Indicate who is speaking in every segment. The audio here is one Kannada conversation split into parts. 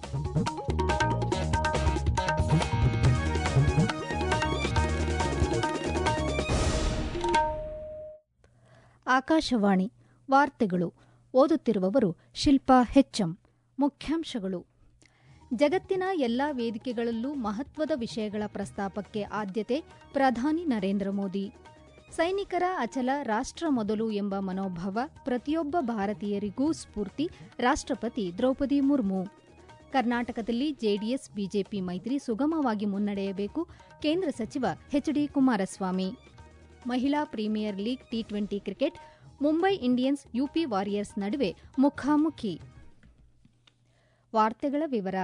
Speaker 1: ಆಕಾಶವಾಣಿ ವಾರ್ತೆಗಳು ಓದುತ್ತಿರುವವರು ಶಿಲ್ಪಾ ಹೆಚ್ಚಂ ಮುಖ್ಯಾಂಶಗಳು ಜಗತ್ತಿನ ಎಲ್ಲಾ ವೇದಿಕೆಗಳಲ್ಲೂ ಮಹತ್ವದ ವಿಷಯಗಳ ಪ್ರಸ್ತಾಪಕ್ಕೆ ಆದ್ಯತೆ ಪ್ರಧಾನಿ ನರೇಂದ್ರ ಮೋದಿ ಸೈನಿಕರ ಅಚಲ ರಾಷ್ಟ್ರ ಮೊದಲು ಎಂಬ ಮನೋಭಾವ ಪ್ರತಿಯೊಬ್ಬ ಭಾರತೀಯರಿಗೂ ಸ್ಫೂರ್ತಿ ರಾಷ್ಟ್ರಪತಿ ದ್ರೌಪದಿ ಮುರ್ಮು ಕರ್ನಾಟಕದಲ್ಲಿ ಜೆಡಿಎಸ್ ಬಿಜೆಪಿ ಮೈತ್ರಿ ಸುಗಮವಾಗಿ ಮುನ್ನಡೆಯಬೇಕು ಕೇಂದ್ರ ಸಚಿವ ಎಚ್ಡಿ ಕುಮಾರಸ್ವಾಮಿ ಮಹಿಳಾ premier league T twenty cricket Mumbai Indians UP Warriors ನಡುವೆ ಮುಖಾಮುಖಿ ವಾರ್ತೆಗಳ ವಿವರ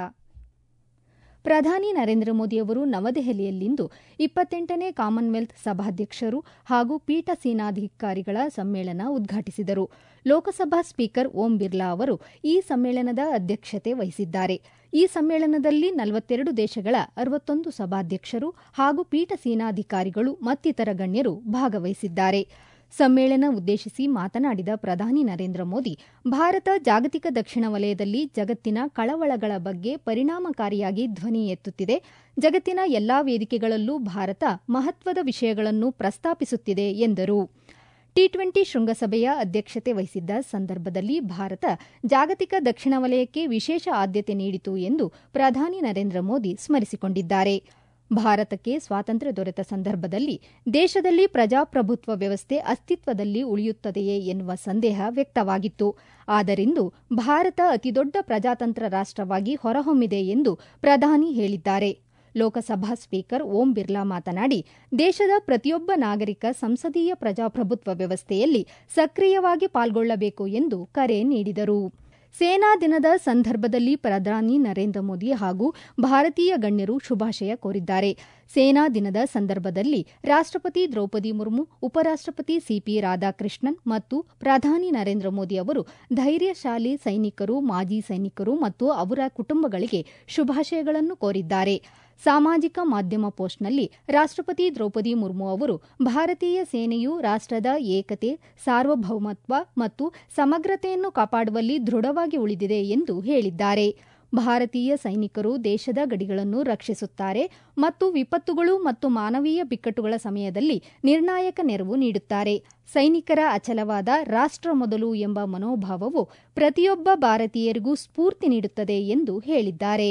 Speaker 1: ಪ್ರಧಾನಿ ನರೇಂದ್ರ ಮೋದಿಯವರು ನವದೆಹಲಿಯಲ್ಲಿಂದು ಇಪ್ಪತ್ತೆಂಟನೇ ಕಾಮನ್ವೆಲ್ತ್ ಸಭಾಧ್ಯಕ್ಷರು ಹಾಗೂ ಪೀಠ ಸೇನಾಧಿಕಾರಿಗಳ ಸಮ್ಮೇಳನ ಉದ್ಘಾಟಿಸಿದರು ಲೋಕಸಭಾ ಸ್ಪೀಕರ್ ಓಂ ಬಿರ್ಲಾ ಅವರು ಈ ಸಮ್ಮೇಳನದ ಅಧ್ಯಕ್ಷತೆ ವಹಿಸಿದ್ದಾರೆ ಈ ಸಮ್ಮೇಳನದಲ್ಲಿ ನಲವತ್ತೆರಡು ದೇಶಗಳ ಅರವತ್ತೊಂದು ಸಭಾಧ್ಯಕ್ಷರು ಹಾಗೂ ಪೀಠ ಸೇನಾಧಿಕಾರಿಗಳು ಮತ್ತಿತರ ಗಣ್ಯರು ಭಾಗವಹಿಸಿದ್ದಾರೆ ಸಮ್ಮೇಳನ ಉದ್ದೇಶಿಸಿ ಮಾತನಾಡಿದ ಪ್ರಧಾನಿ ನರೇಂದ್ರ ಮೋದಿ ಭಾರತ ಜಾಗತಿಕ ದಕ್ಷಿಣ ವಲಯದಲ್ಲಿ ಜಗತ್ತಿನ ಕಳವಳಗಳ ಬಗ್ಗೆ ಪರಿಣಾಮಕಾರಿಯಾಗಿ ಧ್ವನಿ ಎತ್ತುತ್ತಿದೆ ಜಗತ್ತಿನ ಎಲ್ಲಾ ವೇದಿಕೆಗಳಲ್ಲೂ ಭಾರತ ಮಹತ್ವದ ವಿಷಯಗಳನ್ನು ಪ್ರಸ್ತಾಪಿಸುತ್ತಿದೆ ಎಂದರು ಟಿ ಟ್ವೆಂಟಿ ಶೃಂಗಸಭೆಯ ಅಧ್ಯಕ್ಷತೆ ವಹಿಸಿದ್ದ ಸಂದರ್ಭದಲ್ಲಿ ಭಾರತ ಜಾಗತಿಕ ದಕ್ಷಿಣ ವಲಯಕ್ಕೆ ವಿಶೇಷ ಆದ್ಯತೆ ನೀಡಿತು ಎಂದು ಪ್ರಧಾನಿ ನರೇಂದ್ರ ಮೋದಿ ಸ್ಮರಿಸಿಕೊಂಡಿದ್ದಾರೆ ಭಾರತಕ್ಕೆ ಸ್ವಾತಂತ್ರ್ಯ ದೊರೆತ ಸಂದರ್ಭದಲ್ಲಿ ದೇಶದಲ್ಲಿ ಪ್ರಜಾಪ್ರಭುತ್ವ ವ್ಯವಸ್ಥೆ ಅಸ್ತಿತ್ವದಲ್ಲಿ ಉಳಿಯುತ್ತದೆಯೇ ಎನ್ನುವ ಸಂದೇಹ ವ್ಯಕ್ತವಾಗಿತ್ತು ಆದರಿಂದು ಭಾರತ ಅತಿದೊಡ್ಡ ಪ್ರಜಾತಂತ್ರ ರಾಷ್ಟವಾಗಿ ಹೊರಹೊಮ್ಮಿದೆ ಎಂದು ಪ್ರಧಾನಿ ಹೇಳಿದ್ದಾರೆ ಲೋಕಸಭಾ ಸ್ಪೀಕರ್ ಓಂ ಬಿರ್ಲಾ ಮಾತನಾಡಿ ದೇಶದ ಪ್ರತಿಯೊಬ್ಬ ನಾಗರಿಕ ಸಂಸದೀಯ ಪ್ರಜಾಪ್ರಭುತ್ವ ವ್ಯವಸ್ಥೆಯಲ್ಲಿ ಸಕ್ರಿಯವಾಗಿ ಪಾಲ್ಗೊಳ್ಳಬೇಕು ಎಂದು ಕರೆ ನೀಡಿದರು ಸೇನಾ ದಿನದ ಸಂದರ್ಭದಲ್ಲಿ ಪ್ರಧಾನಿ ನರೇಂದ್ರ ಮೋದಿ ಹಾಗೂ ಭಾರತೀಯ ಗಣ್ಯರು ಶುಭಾಶಯ ಕೋರಿದ್ದಾರೆ ಸೇನಾ ದಿನದ ಸಂದರ್ಭದಲ್ಲಿ ರಾಷ್ಟಪತಿ ದ್ರೌಪದಿ ಮುರ್ಮು ಉಪರಾಷ್ಟಪತಿ ಸಿಪಿ ರಾಧಾಕೃಷ್ಣನ್ ಮತ್ತು ಪ್ರಧಾನಿ ನರೇಂದ್ರ ಮೋದಿ ಅವರು ಧೈರ್ಯಶಾಲಿ ಸೈನಿಕರು ಮಾಜಿ ಸೈನಿಕರು ಮತ್ತು ಅವರ ಕುಟುಂಬಗಳಿಗೆ ಶುಭಾಶಯಗಳನ್ನು ಕೋರಿದ್ದಾರೆ ಸಾಮಾಜಿಕ ಮಾಧ್ಯಮ ಪೋಸ್ಟ್ನಲ್ಲಿ ರಾಷ್ಟಪತಿ ದ್ರೌಪದಿ ಮುರ್ಮು ಅವರು ಭಾರತೀಯ ಸೇನೆಯು ರಾಷ್ಟದ ಏಕತೆ ಸಾರ್ವಭೌಮತ್ವ ಮತ್ತು ಸಮಗ್ರತೆಯನ್ನು ಕಾಪಾಡುವಲ್ಲಿ ದೃಢವಾಗಿ ಉಳಿದಿದೆ ಎಂದು ಹೇಳಿದ್ದಾರೆ ಭಾರತೀಯ ಸೈನಿಕರು ದೇಶದ ಗಡಿಗಳನ್ನು ರಕ್ಷಿಸುತ್ತಾರೆ ಮತ್ತು ವಿಪತ್ತುಗಳು ಮತ್ತು ಮಾನವೀಯ ಬಿಕ್ಕಟ್ಟುಗಳ ಸಮಯದಲ್ಲಿ ನಿರ್ಣಾಯಕ ನೆರವು ನೀಡುತ್ತಾರೆ ಸೈನಿಕರ ಅಚಲವಾದ ರಾಷ್ಟ್ರ ಮೊದಲು ಎಂಬ ಮನೋಭಾವವು ಪ್ರತಿಯೊಬ್ಬ ಭಾರತೀಯರಿಗೂ ಸ್ಫೂರ್ತಿ ನೀಡುತ್ತದೆ ಎಂದು ಹೇಳಿದ್ದಾರೆ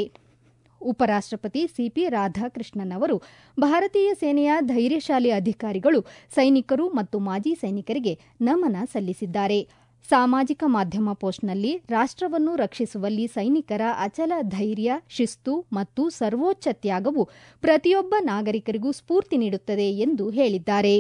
Speaker 1: ಉಪರಾಷ್ಟಪತಿ ಸಿಪಿ ರಾಧಾಕೃಷ್ಣನ್ ಅವರು ಭಾರತೀಯ ಸೇನೆಯ ಧೈರ್ಯಶಾಲಿ ಅಧಿಕಾರಿಗಳು ಸೈನಿಕರು ಮತ್ತು ಮಾಜಿ ಸೈನಿಕರಿಗೆ ನಮನ ಸಲ್ಲಿಸಿದ್ದಾರೆ ಸಾಮಾಜಿಕ ಮಾಧ್ಯಮ ಪೋಸ್ಟ್ನಲ್ಲಿ ರಾಷ್ಟವನ್ನು ರಕ್ಷಿಸುವಲ್ಲಿ ಸೈನಿಕರ ಅಚಲ ಧೈರ್ಯ ಶಿಸ್ತು ಮತ್ತು ಸರ್ವೋಚ್ಚ ತ್ಯಾಗವು ಪ್ರತಿಯೊಬ್ಬ ನಾಗರಿಕರಿಗೂ ಸ್ಫೂರ್ತಿ ನೀಡುತ್ತದೆ ಎಂದು ಹೇಳಿದ್ದಾರೆ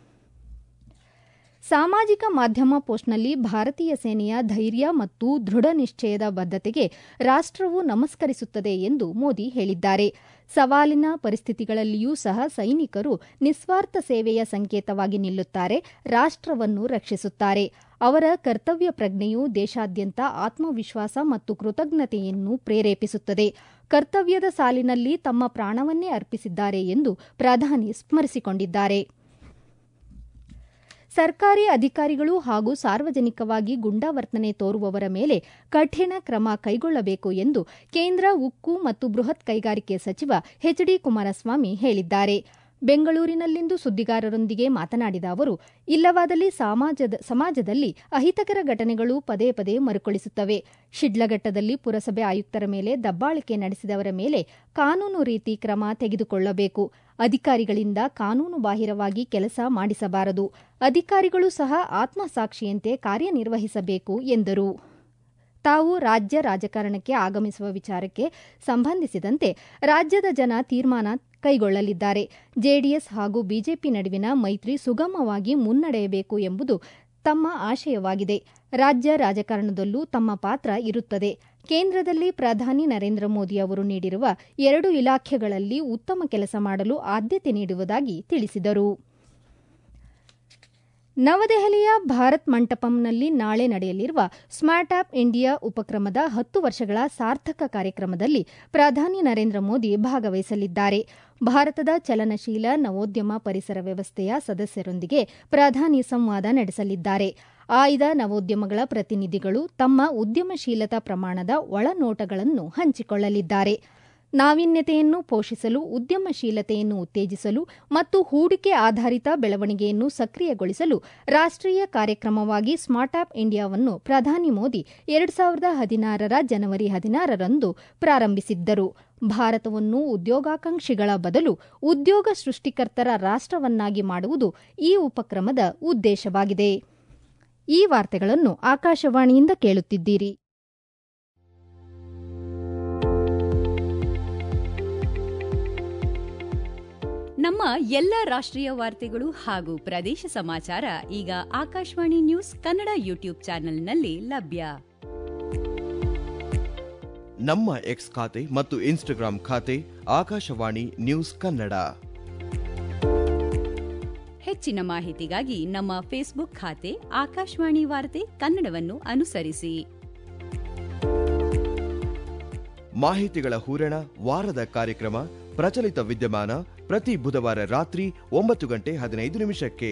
Speaker 1: ಸಾಮಾಜಿಕ ಮಾಧ್ಯಮ ಪೋಸ್ಟ್ನಲ್ಲಿ ಭಾರತೀಯ ಸೇನೆಯ ಧೈರ್ಯ ಮತ್ತು ದೃಢ ನಿಶ್ಚಯದ ಬದ್ಧತೆಗೆ ರಾಷ್ಟವು ನಮಸ್ಕರಿಸುತ್ತದೆ ಎಂದು ಮೋದಿ ಹೇಳಿದ್ದಾರೆ ಸವಾಲಿನ ಪರಿಸ್ಥಿತಿಗಳಲ್ಲಿಯೂ ಸಹ ಸೈನಿಕರು ನಿಸ್ವಾರ್ಥ ಸೇವೆಯ ಸಂಕೇತವಾಗಿ ನಿಲ್ಲುತ್ತಾರೆ ರಾಷ್ಟವನ್ನು ರಕ್ಷಿಸುತ್ತಾರೆ ಅವರ ಕರ್ತವ್ಯ ಪ್ರಜ್ಞೆಯು ದೇಶಾದ್ಯಂತ ಆತ್ಮವಿಶ್ವಾಸ ಮತ್ತು ಕೃತಜ್ಞತೆಯನ್ನು ಪ್ರೇರೇಪಿಸುತ್ತದೆ ಕರ್ತವ್ಯದ ಸಾಲಿನಲ್ಲಿ ತಮ್ಮ ಪ್ರಾಣವನ್ನೇ ಅರ್ಪಿಸಿದ್ದಾರೆ ಎಂದು ಪ್ರಧಾನಿ ಸ್ಮರಿಸಿಕೊಂಡಿದ್ದಾರೆ ಸರ್ಕಾರಿ ಅಧಿಕಾರಿಗಳು ಹಾಗೂ ಸಾರ್ವಜನಿಕವಾಗಿ ಗುಂಡಾವರ್ತನೆ ತೋರುವವರ ಮೇಲೆ ಕಠಿಣ ಕ್ರಮ ಕೈಗೊಳ್ಳಬೇಕು ಎಂದು ಕೇಂದ್ರ ಉಕ್ಕು ಮತ್ತು ಬೃಹತ್ ಕೈಗಾರಿಕೆ ಸಚಿವ ಎಚ್ಡಿ ಕುಮಾರಸ್ವಾಮಿ ಹೇಳಿದ್ದಾರೆ ಬೆಂಗಳೂರಿನಲ್ಲಿಂದು ಸುದ್ದಿಗಾರರೊಂದಿಗೆ ಮಾತನಾಡಿದ ಅವರು ಇಲ್ಲವಾದಲ್ಲಿ ಸಮಾಜದಲ್ಲಿ ಅಹಿತಕರ ಘಟನೆಗಳು ಪದೇ ಪದೇ ಮರುಕಳಿಸುತ್ತವೆ ಶಿಡ್ಲಘಟ್ಟದಲ್ಲಿ ಪುರಸಭೆ ಆಯುಕ್ತರ ಮೇಲೆ ದಬ್ಬಾಳಿಕೆ ನಡೆಸಿದವರ ಮೇಲೆ ಕಾನೂನು ರೀತಿ ಕ್ರಮ ತೆಗೆದುಕೊಳ್ಳಬೇಕು ಅಧಿಕಾರಿಗಳಿಂದ ಕಾನೂನು ಬಾಹಿರವಾಗಿ ಕೆಲಸ ಮಾಡಿಸಬಾರದು ಅಧಿಕಾರಿಗಳು ಸಹ ಆತ್ಮಸಾಕ್ಷಿಯಂತೆ ಕಾರ್ಯನಿರ್ವಹಿಸಬೇಕು ಎಂದರು ತಾವು ರಾಜ್ಯ ರಾಜಕಾರಣಕ್ಕೆ ಆಗಮಿಸುವ ವಿಚಾರಕ್ಕೆ ಸಂಬಂಧಿಸಿದಂತೆ ರಾಜ್ಯದ ಜನ ತೀರ್ಮಾನ ಕೈಗೊಳ್ಳಲಿದ್ದಾರೆ ಜೆಡಿಎಸ್ ಹಾಗೂ ಬಿಜೆಪಿ ನಡುವಿನ ಮೈತ್ರಿ ಸುಗಮವಾಗಿ ಮುನ್ನಡೆಯಬೇಕು ಎಂಬುದು ತಮ್ಮ ಆಶಯವಾಗಿದೆ ರಾಜ್ಯ ರಾಜಕಾರಣದಲ್ಲೂ ತಮ್ಮ ಪಾತ್ರ ಇರುತ್ತದೆ ಕೇಂದ್ರದಲ್ಲಿ ಪ್ರಧಾನಿ ನರೇಂದ್ರ ಮೋದಿ ಅವರು ನೀಡಿರುವ ಎರಡು ಇಲಾಖೆಗಳಲ್ಲಿ ಉತ್ತಮ ಕೆಲಸ ಮಾಡಲು ಆದ್ಯತೆ ನೀಡುವುದಾಗಿ ತಿಳಿಸಿದರು ನವದೆಹಲಿಯ ಭಾರತ್ ಮಂಟಪಂನಲ್ಲಿ ನಾಳೆ ನಡೆಯಲಿರುವ ಸ್ಮಾರ್ಟ್ ಆಪ್ ಇಂಡಿಯಾ ಉಪಕ್ರಮದ ಹತ್ತು ವರ್ಷಗಳ ಸಾರ್ಥಕ ಕಾರ್ಯಕ್ರಮದಲ್ಲಿ ಪ್ರಧಾನಿ ನರೇಂದ್ರ ಮೋದಿ ಭಾಗವಹಿಸಲಿದ್ದಾರೆ ಭಾರತದ ಚಲನಶೀಲ ನವೋದ್ಯಮ ಪರಿಸರ ವ್ಯವಸ್ಥೆಯ ಸದಸ್ಯರೊಂದಿಗೆ ಪ್ರಧಾನಿ ಸಂವಾದ ನಡೆಸಲಿದ್ದಾರೆ ಆಯ್ದ ನವೋದ್ಯಮಗಳ ಪ್ರತಿನಿಧಿಗಳು ತಮ್ಮ ಉದ್ಯಮಶೀಲತಾ ಪ್ರಮಾಣದ ಒಳನೋಟಗಳನ್ನು ಹಂಚಿಕೊಳ್ಳಲಿದ್ದಾರೆ ನಾವೀನ್ಯತೆಯನ್ನು ಪೋಷಿಸಲು ಉದ್ಯಮಶೀಲತೆಯನ್ನು ಉತ್ತೇಜಿಸಲು ಮತ್ತು ಹೂಡಿಕೆ ಆಧಾರಿತ ಬೆಳವಣಿಗೆಯನ್ನು ಸಕ್ರಿಯಗೊಳಿಸಲು ರಾಷ್ಟೀಯ ಕಾರ್ಯಕ್ರಮವಾಗಿ ಸ್ಮಾರ್ಟ್ ಆಪ್ ಇಂಡಿಯಾವನ್ನು ಪ್ರಧಾನಿ ಮೋದಿ ಎರಡು ಸಾವಿರದ ಹದಿನಾರರ ಜನವರಿ ಹದಿನಾರರಂದು ಪ್ರಾರಂಭಿಸಿದ್ದರು ಭಾರತವನ್ನು ಉದ್ಯೋಗಾಕಾಂಕ್ಷಿಗಳ ಬದಲು ಉದ್ಯೋಗ ಸೃಷ್ಟಿಕರ್ತರ ರಾಷ್ಟವನ್ನಾಗಿ ಮಾಡುವುದು ಈ ಉಪಕ್ರಮದ ಉದ್ದೇಶವಾಗಿದೆ ಈ ವಾರ್ತೆಗಳನ್ನು ಆಕಾಶವಾಣಿಯಿಂದ ಕೇಳುತ್ತಿದ್ದೀರಿ
Speaker 2: ನಮ್ಮ ಎಲ್ಲ ರಾಷ್ಟ್ರೀಯ ವಾರ್ತೆಗಳು ಹಾಗೂ ಪ್ರದೇಶ ಸಮಾಚಾರ ಈಗ ಆಕಾಶವಾಣಿ ನ್ಯೂಸ್ ಕನ್ನಡ ಯೂಟ್ಯೂಬ್ ಚಾನೆಲ್ನಲ್ಲಿ ಲಭ್ಯ
Speaker 3: ನಮ್ಮ ಎಕ್ಸ್ ಖಾತೆ ಮತ್ತು ಇನ್ಸ್ಟಾಗ್ರಾಂ ಖಾತೆ ಆಕಾಶವಾಣಿ ನ್ಯೂಸ್ ಕನ್ನಡ
Speaker 2: ಹೆಚ್ಚಿನ ಮಾಹಿತಿಗಾಗಿ ನಮ್ಮ ಫೇಸ್ಬುಕ್ ಖಾತೆ ಆಕಾಶವಾಣಿ ವಾರ್ತೆ ಕನ್ನಡವನ್ನು ಅನುಸರಿಸಿ
Speaker 3: ಮಾಹಿತಿಗಳ ಹೂರಣ ವಾರದ ಕಾರ್ಯಕ್ರಮ ಪ್ರಚಲಿತ ವಿದ್ಯಮಾನ ಪ್ರತಿ ಬುಧವಾರ ರಾತ್ರಿ ಒಂಬತ್ತು ಗಂಟೆ ಹದಿನೈದು ನಿಮಿಷಕ್ಕೆ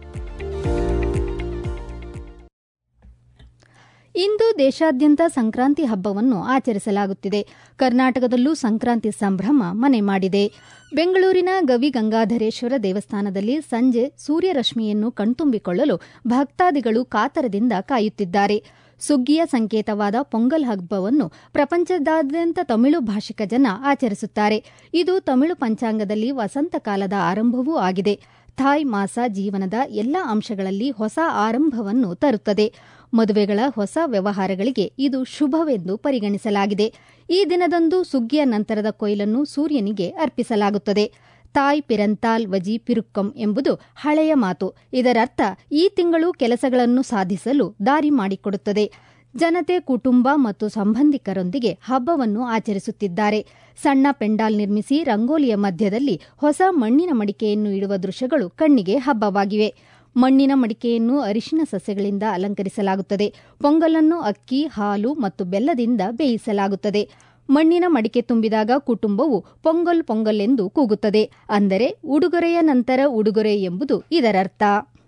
Speaker 1: ಇಂದು ದೇಶಾದ್ಯಂತ ಸಂಕ್ರಾಂತಿ ಹಬ್ಬವನ್ನು ಆಚರಿಸಲಾಗುತ್ತಿದೆ ಕರ್ನಾಟಕದಲ್ಲೂ ಸಂಕ್ರಾಂತಿ ಸಂಭ್ರಮ ಮನೆ ಮಾಡಿದೆ ಬೆಂಗಳೂರಿನ ಗವಿ ಗಂಗಾಧರೇಶ್ವರ ದೇವಸ್ಥಾನದಲ್ಲಿ ಸಂಜೆ ಸೂರ್ಯರಶ್ಮಿಯನ್ನು ಕಣ್ತುಂಬಿಕೊಳ್ಳಲು ಭಕ್ತಾದಿಗಳು ಕಾತರದಿಂದ ಕಾಯುತ್ತಿದ್ದಾರೆ ಸುಗ್ಗಿಯ ಸಂಕೇತವಾದ ಪೊಂಗಲ್ ಹಬ್ಬವನ್ನು ಪ್ರಪಂಚದಾದ್ಯಂತ ತಮಿಳು ಭಾಷಿಕ ಜನ ಆಚರಿಸುತ್ತಾರೆ ಇದು ತಮಿಳು ಪಂಚಾಂಗದಲ್ಲಿ ವಸಂತ ಕಾಲದ ಆರಂಭವೂ ಆಗಿದೆ ಥಾಯ್ ಮಾಸ ಜೀವನದ ಎಲ್ಲ ಅಂಶಗಳಲ್ಲಿ ಹೊಸ ಆರಂಭವನ್ನು ತರುತ್ತದೆ ಮದುವೆಗಳ ಹೊಸ ವ್ಯವಹಾರಗಳಿಗೆ ಇದು ಶುಭವೆಂದು ಪರಿಗಣಿಸಲಾಗಿದೆ ಈ ದಿನದಂದು ಸುಗ್ಗಿಯ ನಂತರದ ಕೊಯ್ಲನ್ನು ಸೂರ್ಯನಿಗೆ ಅರ್ಪಿಸಲಾಗುತ್ತದೆ ತಾಯ್ ಪಿರಂತಾಲ್ ವಜಿ ಪಿರುಕ್ಕಂ ಎಂಬುದು ಹಳೆಯ ಮಾತು ಇದರರ್ಥ ಈ ತಿಂಗಳು ಕೆಲಸಗಳನ್ನು ಸಾಧಿಸಲು ದಾರಿ ಮಾಡಿಕೊಡುತ್ತದೆ ಜನತೆ ಕುಟುಂಬ ಮತ್ತು ಸಂಬಂಧಿಕರೊಂದಿಗೆ ಹಬ್ಬವನ್ನು ಆಚರಿಸುತ್ತಿದ್ದಾರೆ ಸಣ್ಣ ಪೆಂಡಾಲ್ ನಿರ್ಮಿಸಿ ರಂಗೋಲಿಯ ಮಧ್ಯದಲ್ಲಿ ಹೊಸ ಮಣ್ಣಿನ ಮಡಿಕೆಯನ್ನು ಇಡುವ ದೃಶ್ಯಗಳು ಕಣ್ಣಿಗೆ ಹಬ್ಬವಾಗಿವೆ ಮಣ್ಣಿನ ಮಡಿಕೆಯನ್ನು ಅರಿಶಿನ ಸಸ್ಯಗಳಿಂದ ಅಲಂಕರಿಸಲಾಗುತ್ತದೆ ಪೊಂಗಲನ್ನು ಅಕ್ಕಿ ಹಾಲು ಮತ್ತು ಬೆಲ್ಲದಿಂದ ಬೇಯಿಸಲಾಗುತ್ತದೆ ಮಣ್ಣಿನ ಮಡಿಕೆ ತುಂಬಿದಾಗ ಕುಟುಂಬವು ಪೊಂಗಲ್ ಪೊಂಗಲ್ ಎಂದು ಕೂಗುತ್ತದೆ ಅಂದರೆ ಉಡುಗೊರೆಯ ನಂತರ ಉಡುಗೊರೆ ಎಂಬುದು ಇದರರ್ಥ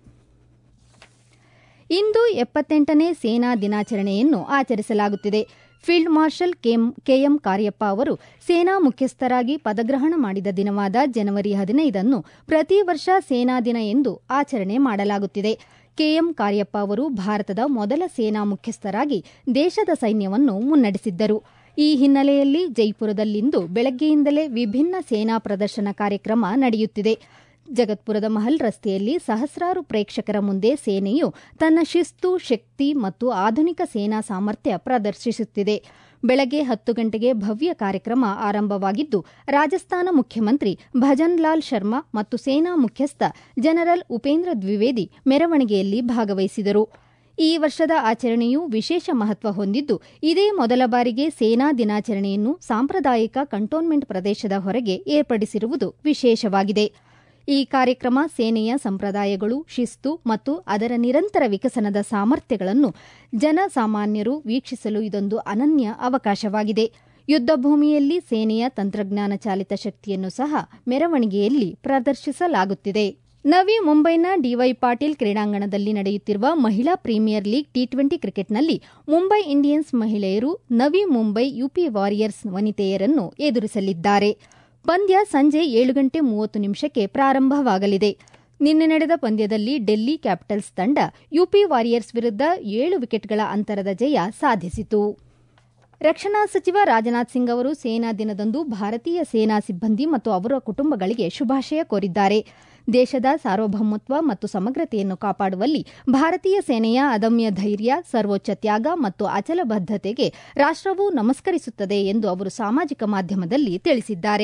Speaker 1: ಇಂದು ಎಪ್ಪತ್ತೆಂಟನೇ ಸೇನಾ ದಿನಾಚರಣೆಯನ್ನು ಆಚರಿಸಲಾಗುತ್ತಿದೆ ಫೀಲ್ಡ್ ಮಾರ್ಷಲ್ ಕೆಎಂ ಕಾರ್ಯಪ್ಪ ಅವರು ಸೇನಾ ಮುಖ್ಯಸ್ಥರಾಗಿ ಪದಗ್ರಹಣ ಮಾಡಿದ ದಿನವಾದ ಜನವರಿ ಹದಿನೈದನ್ನು ಪ್ರತಿ ವರ್ಷ ಸೇನಾ ದಿನ ಎಂದು ಆಚರಣೆ ಮಾಡಲಾಗುತ್ತಿದೆ ಕೆಎಂ ಕಾರ್ಯಪ್ಪ ಅವರು ಭಾರತದ ಮೊದಲ ಸೇನಾ ಮುಖ್ಯಸ್ಥರಾಗಿ ದೇಶದ ಸೈನ್ಯವನ್ನು ಮುನ್ನಡೆಸಿದ್ದರು ಈ ಹಿನ್ನೆಲೆಯಲ್ಲಿ ಜೈಪುರದಲ್ಲಿಂದು ಬೆಳಗ್ಗೆಯಿಂದಲೇ ವಿಭಿನ್ನ ಸೇನಾ ಪ್ರದರ್ಶನ ಕಾರ್ಯಕ್ರಮ ನಡೆಯುತ್ತಿದೆ ಜಗತ್ಪುರದ ಮಹಲ್ ರಸ್ತೆಯಲ್ಲಿ ಸಹಸ್ರಾರು ಪ್ರೇಕ್ಷಕರ ಮುಂದೆ ಸೇನೆಯು ತನ್ನ ಶಿಸ್ತು ಶಕ್ತಿ ಮತ್ತು ಆಧುನಿಕ ಸೇನಾ ಸಾಮರ್ಥ್ಯ ಪ್ರದರ್ಶಿಸುತ್ತಿದೆ ಬೆಳಗ್ಗೆ ಹತ್ತು ಗಂಟೆಗೆ ಭವ್ಯ ಕಾರ್ಯಕ್ರಮ ಆರಂಭವಾಗಿದ್ದು ರಾಜಸ್ಥಾನ ಮುಖ್ಯಮಂತ್ರಿ ಭಜನ್ ಲಾಲ್ ಶರ್ಮಾ ಮತ್ತು ಸೇನಾ ಮುಖ್ಯಸ್ಥ ಜನರಲ್ ಉಪೇಂದ್ರ ದ್ವಿವೇದಿ ಮೆರವಣಿಗೆಯಲ್ಲಿ ಭಾಗವಹಿಸಿದರು ಈ ವರ್ಷದ ಆಚರಣೆಯು ವಿಶೇಷ ಮಹತ್ವ ಹೊಂದಿದ್ದು ಇದೇ ಮೊದಲ ಬಾರಿಗೆ ಸೇನಾ ದಿನಾಚರಣೆಯನ್ನು ಸಾಂಪ್ರದಾಯಿಕ ಕಂಟೋನ್ಮೆಂಟ್ ಪ್ರದೇಶದ ಹೊರಗೆ ಏರ್ಪಡಿಸಿರುವುದು ವಿಶೇಷವಾಗಿದೆ ಈ ಕಾರ್ಯಕ್ರಮ ಸೇನೆಯ ಸಂಪ್ರದಾಯಗಳು ಶಿಸ್ತು ಮತ್ತು ಅದರ ನಿರಂತರ ವಿಕಸನದ ಸಾಮರ್ಥ್ಯಗಳನ್ನು ಜನಸಾಮಾನ್ಯರು ವೀಕ್ಷಿಸಲು ಇದೊಂದು ಅನನ್ಯ ಅವಕಾಶವಾಗಿದೆ ಯುದ್ಧ ಭೂಮಿಯಲ್ಲಿ ಸೇನೆಯ ತಂತ್ರಜ್ಞಾನ ಚಾಲಿತ ಶಕ್ತಿಯನ್ನು ಸಹ ಮೆರವಣಿಗೆಯಲ್ಲಿ ಪ್ರದರ್ಶಿಸಲಾಗುತ್ತಿದೆ ನವಿ ಮುಂಬೈನ ಡಿವೈ ಪಾಟೀಲ್ ಕ್ರೀಡಾಂಗಣದಲ್ಲಿ ನಡೆಯುತ್ತಿರುವ ಮಹಿಳಾ ಪ್ರೀಮಿಯರ್ ಲೀಗ್ ಟಿ ಟ್ವೆಂಟಿ ಕ್ರಿಕೆಟ್ನಲ್ಲಿ ಮುಂಬೈ ಇಂಡಿಯನ್ಸ್ ಮಹಿಳೆಯರು ನವಿ ಮುಂಬೈ ಯುಪಿ ವಾರಿಯರ್ಸ್ ವನಿತೆಯರನ್ನು ಎದುರಿಸಲಿದ್ದಾರೆ ಪಂದ್ಯ ಸಂಜೆ ಏಳು ಗಂಟೆ ಮೂವತ್ತು ನಿಮಿಷಕ್ಕೆ ಪ್ರಾರಂಭವಾಗಲಿದೆ ನಿನ್ನೆ ನಡೆದ ಪಂದ್ಯದಲ್ಲಿ ಡೆಲ್ಲಿ ಕ್ಯಾಪಿಟಲ್ಸ್ ತಂಡ ಯುಪಿ ವಾರಿಯರ್ಸ್ ವಿರುದ್ಧ ಏಳು ವಿಕೆಟ್ಗಳ ಅಂತರದ ಜಯ ಸಾಧಿಸಿತು ರಕ್ಷಣಾ ಸಚಿವ ರಾಜನಾಥ್ ಸಿಂಗ್ ಅವರು ಸೇನಾ ದಿನದಂದು ಭಾರತೀಯ ಸೇನಾ ಸಿಬ್ಬಂದಿ ಮತ್ತು ಅವರ ಕುಟುಂಬಗಳಿಗೆ ಶುಭಾಶಯ ಕೋರಿದ್ದಾರೆ ದೇಶದ ಸಾರ್ವಭೌಮತ್ವ ಮತ್ತು ಸಮಗ್ರತೆಯನ್ನು ಕಾಪಾಡುವಲ್ಲಿ ಭಾರತೀಯ ಸೇನೆಯ ಅದಮ್ಯ ಧೈರ್ಯ ಸರ್ವೋಚ್ಚ ತ್ಯಾಗ ಮತ್ತು ಅಚಲ ಬದ್ಧತೆಗೆ ರಾಷ್ಟವು ನಮಸ್ಕರಿಸುತ್ತದೆ ಎಂದು ಅವರು ಸಾಮಾಜಿಕ ಮಾಧ್ಯಮದಲ್ಲಿ ತಿಳಿಸಿದ್ದಾರೆ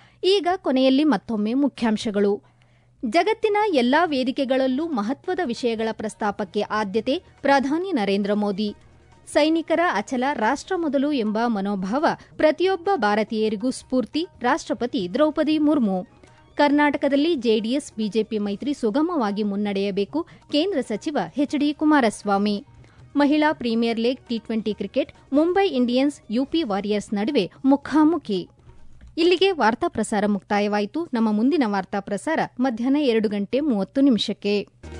Speaker 1: ಈಗ ಕೊನೆಯಲ್ಲಿ ಮತ್ತೊಮ್ಮೆ ಮುಖ್ಯಾಂಶಗಳು ಜಗತ್ತಿನ ಎಲ್ಲಾ ವೇದಿಕೆಗಳಲ್ಲೂ ಮಹತ್ವದ ವಿಷಯಗಳ ಪ್ರಸ್ತಾಪಕ್ಕೆ ಆದ್ಯತೆ ಪ್ರಧಾನಿ ನರೇಂದ್ರ ಮೋದಿ ಸೈನಿಕರ ಅಚಲ ರಾಷ್ಟ ಮೊದಲು ಎಂಬ ಮನೋಭಾವ ಪ್ರತಿಯೊಬ್ಬ ಭಾರತೀಯರಿಗೂ ಸ್ಫೂರ್ತಿ ರಾಷ್ಟಪತಿ ದ್ರೌಪದಿ ಮುರ್ಮು ಕರ್ನಾಟಕದಲ್ಲಿ ಜೆಡಿಎಸ್ ಬಿಜೆಪಿ ಮೈತ್ರಿ ಸುಗಮವಾಗಿ ಮುನ್ನಡೆಯಬೇಕು ಕೇಂದ್ರ ಸಚಿವ ಎಚ್ಡಿ ಕುಮಾರಸ್ವಾಮಿ ಮಹಿಳಾ premier league T twenty cricket Mumbai Indians UP Warriors ನಡುವೆ ಮುಖಾಮುಖಿ ಇಲ್ಲಿಗೆ ವಾರ್ತಾ ಪ್ರಸಾರ ಮುಕ್ತಾಯವಾಯಿತು ನಮ್ಮ ಮುಂದಿನ ವಾರ್ತಾ ಪ್ರಸಾರ ಮಧ್ಯಾಹ್ನ ಎರಡು ಗಂಟೆ ಮೂವತ್ತು ನಿಮಿಷಕ್ಕೆ